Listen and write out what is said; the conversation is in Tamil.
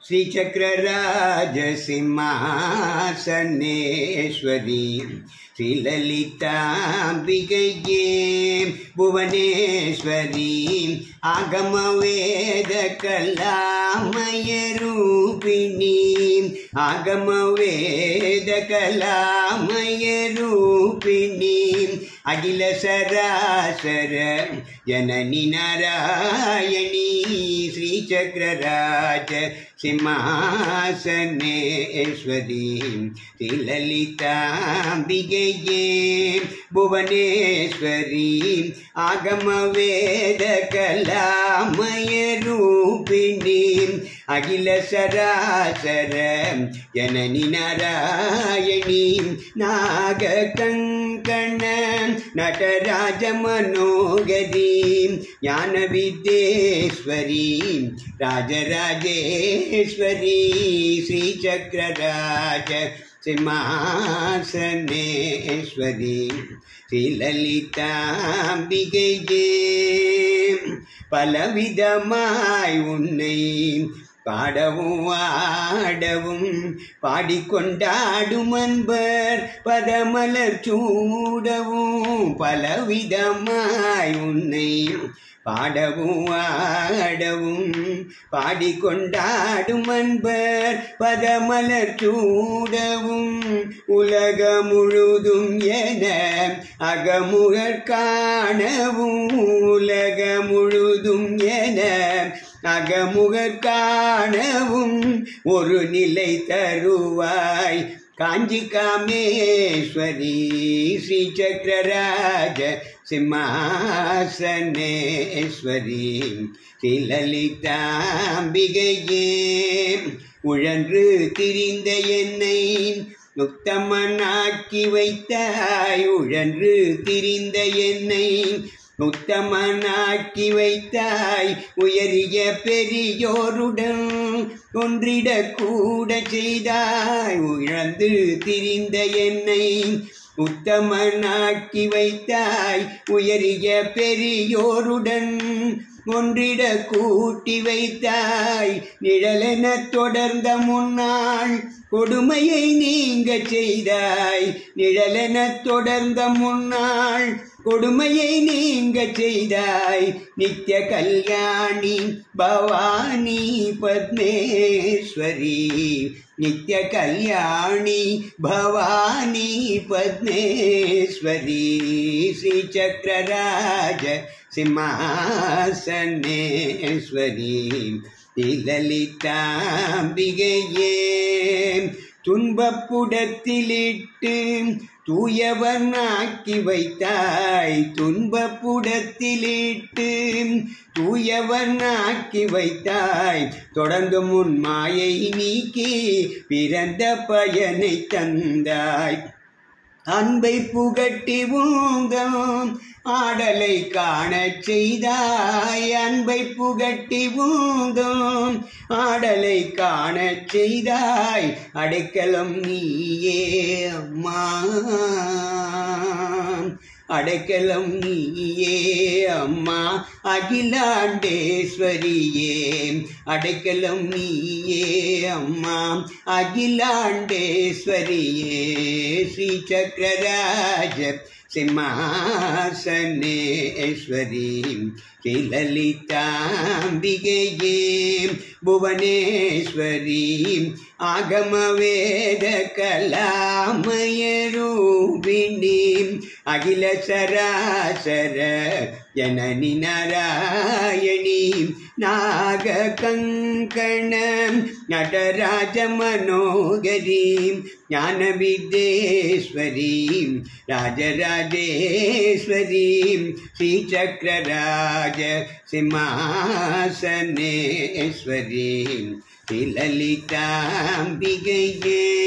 श्रीचक्रराजसिंहासनेश्वरी श्रीललिताम्बिकये भुवनेश्वरी आगमवेदकलामयरूपिणी आगमवेदकलामयरूपिणी अखिल सरासर जननि नारायणी श्रीचक्रराज सिंहासनेश्वरी श्रीललिताम्बिकये भुवनेश्वरी आगमवेदकलामयरूपिणी अखिल सरासर जननि नारायणी नागकङ्कण नटराजमनोगरी ज्ञानविद्येश्वरी राजराजेश्वरी श्रीचक्रराज सिंहासनेश्वरी ஸ்ரீலலிதாம்பிகையே பலவிதமாய் உன்னை பாடவும் ஆடவும் பாடிக்கொண்டாடும் அன்பர் பதமலர் சூடவும் பலவிதமாய் உன்னை பாடவும் ஆடவும் பாடிக்கொண்டாடும் அன்பர் பதமலர் சூடவும் உலக முழுதும் என அகமுகர் காணவும் உலக முழுதும் என அகமுகர் காணவும் ஒரு நிலை தருவாய் காஞ்சி காமேஸ்வரி ஸ்ரீ சக்கரராஜ சிம்மாசனேஸ்வரி ஸ்ரீலலிதாம்பிகையே உழன்று திரிந்த என்னை முக்தமனாக்கி வைத்தாய் உழன்று திரிந்த என்னை முத்தமனாக்கி வைத்தாய் உயரிய பெரியோருடன் ஒன்றிட கூட செய்தாய் உழந்து திரிந்த என்னை உத்தமனாக்கி வைத்தாய் உயரிய பெரியோருடன் ஒன்றிட கூட்டி வைத்தாய் நிழலென தொடர்ந்த முன்னாள் கொடுமையை நீங்க செய்தாய் நிழலென தொடர்ந்த முன்னாள் கொடுமையை நீங்க செய்தாய் நித்ய கல்யாணி பவானி பத்மேஸ்வரி நித்ய கல்யாணி பவானி பத்மேஸ்வரி ஸ்ரீ சக்கரராஜ சிம்மாசனேஸ்வரி லலிதாம்பிகையே துன்பப்புடத்திலிட்டு தூயவனாக்கி வைத்தாய் துன்பப்புடத்திலிட்டு தூயவனாக்கி வைத்தாய் தொடர்ந்து முன் மாயை நீக்கி பிறந்த பயனை தந்தாய் அன்பை புகட்டி உந்தம் ஆடலை காணச் செய்தாய் அன்பை புகட்டி உந்தம் ஆடலை காணச் செய்தாய் அடைக்கலம் நீயே அம்மா அடைக்கலம் நீயே அம்மா அகிலாண்டேஸ்வரியே அடைக்கலம் நீயே அம்மா அகிலாண்டேஸ்வரியே ஸ்ரீ சக்கரராஜ சிம்மாசனேஸ்வரி ஸ்ரீலலிதாம்பிகையே புவனேஸ்வரி ஆகமவேத கலாமயரூபிணி அகில சராசர ஜனனி நாராயணி நாக கங்கண நடராஜ மனோகரி ஞான வித்யேஸ்வரி ராஜராஜேஸ்வரி ஸ்ரீ சக்கரராஜ சிம்மாசனேஸ்வரி ஸ்ரீலலிதாம்பிகையே